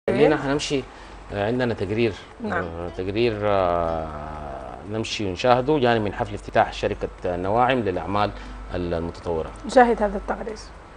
خلينا هنمشي آه، عندنا تقرير نعم. آه، تقرير آه، نمشي نشاهده جاني من حفل افتتاح شركة نواعم للأعمال المتطورة نشاهد هذا التقرير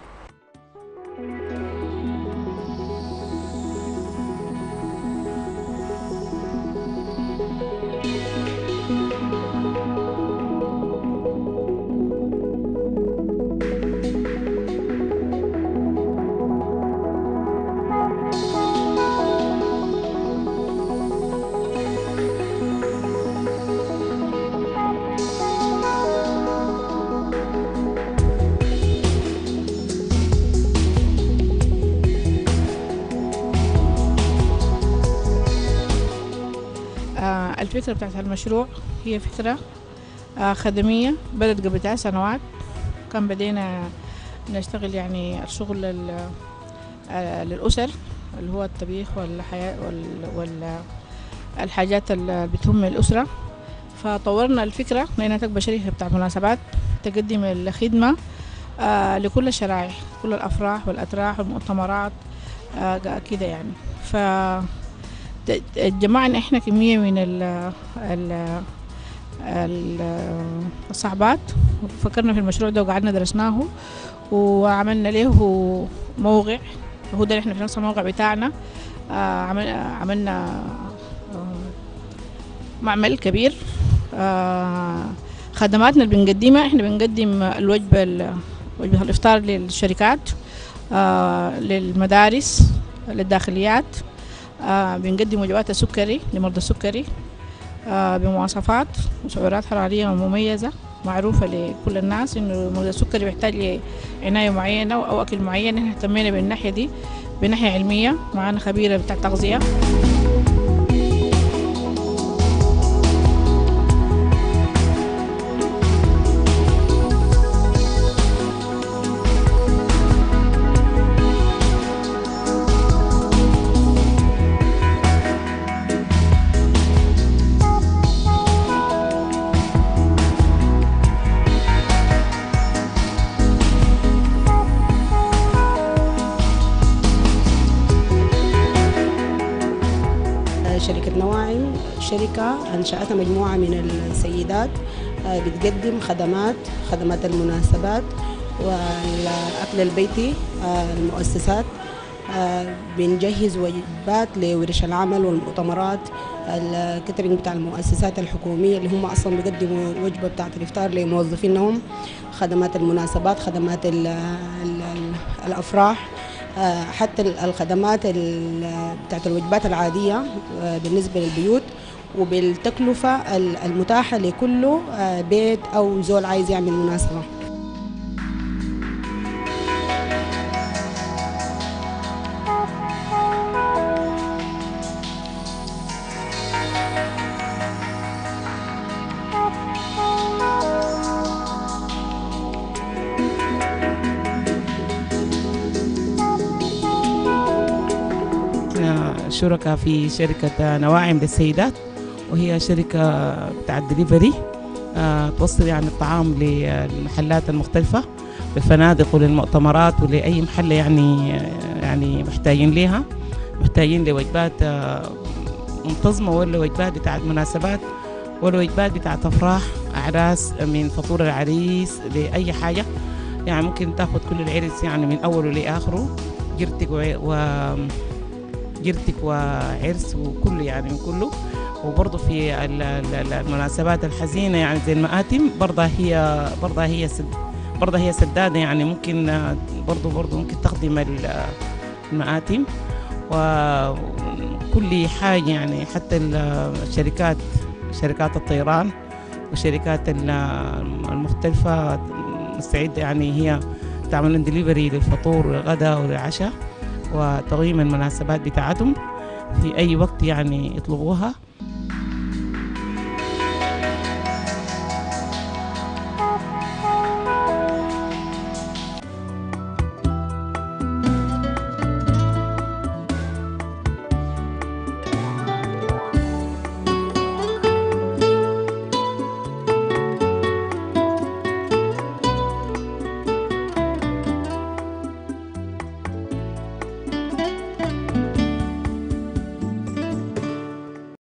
آه، الفكرة بتاعت المشروع هي فكرة آه، خدمية بدأت قبل ثلاث سنوات كان بدينا نشتغل يعني الشغل لل- آه، للأسر اللي هو الطبيخ والحياة وال, وال الحاجات اللي بتهم الأسرة فطورنا الفكرة لأنها تبقى شركة بتاع مناسبات تقدم الخدمة آه، لكل الشرائح كل الأفراح والأتراح والمؤتمرات آه، كده يعني ف ت- جمعنا احنا كمية من ال ال ال- الصعبات فكرنا في المشروع ده وقعدنا درسناه وعملنا له موقع هو ده احنا في نفس الموقع بتاعنا آه، عمل- عملنا آه، معمل كبير آه، خدماتنا اللي بنقدمها احنا بنقدم الوجبة ال- وجبة الإفطار للشركات آه، للمدارس للداخليات آه بنقدم وجبات السكري لمرضى السكري آه بمواصفات وسعرات حرارية مميزة معروفة لكل الناس إنه مرضى السكري بيحتاج لعناية معينة أو أكل معين إحنا اهتمينا بالناحية دي بناحية علمية معانا خبيرة بتاع تغذية شركة نواعم شركة أنشأتها مجموعة من السيدات آه، بتقدم خدمات خدمات المناسبات والأكل البيتي آه، المؤسسات آه، بنجهز وجبات لورش العمل والمؤتمرات الكترينج بتاع المؤسسات الحكومية اللي هم أصلا بيقدموا وجبة بتاعة الإفطار لموظفينهم خدمات المناسبات خدمات ال ال الأفراح آه، حتى ال- الخدمات ال- بتاعت الوجبات العادية آه، بالنسبة للبيوت وبالتكلفة ال- المتاحة لكل آه، بيت أو زول عايز يعمل مناسبة احنا شركاء في شركة نواعم للسيدات وهي شركة بتاعت دليفري آه، توصل يعني الطعام للمحلات المختلفة للفنادق وللمؤتمرات ولأي محل يعني يعني محتاجين ليها محتاجين لوجبات آه، منتظمة ولا وجبات بتاعت مناسبات ولا وجبات بتاعت أفراح أعراس من فطور العريس لأي حاجة يعني ممكن تاخد كل العرس يعني من أوله لآخره جرتك و- و جرتك وعرس وكله يعني من كله وبرضه في ال- ال- المناسبات الحزينة يعني زي المآتم برضه هي برضه هي سد برضه هي سدادة يعني ممكن آه، برضه برضه ممكن تخدم ال- المآتم وكل حاجة يعني حتى ال- الشركات شركات الطيران والشركات ال- المختلفة مستعدة يعني هي تعمل دليفري للفطور والغداء والعشاء وتقييم المناسبات بتاعتهم في أي وقت يعني يطلبوها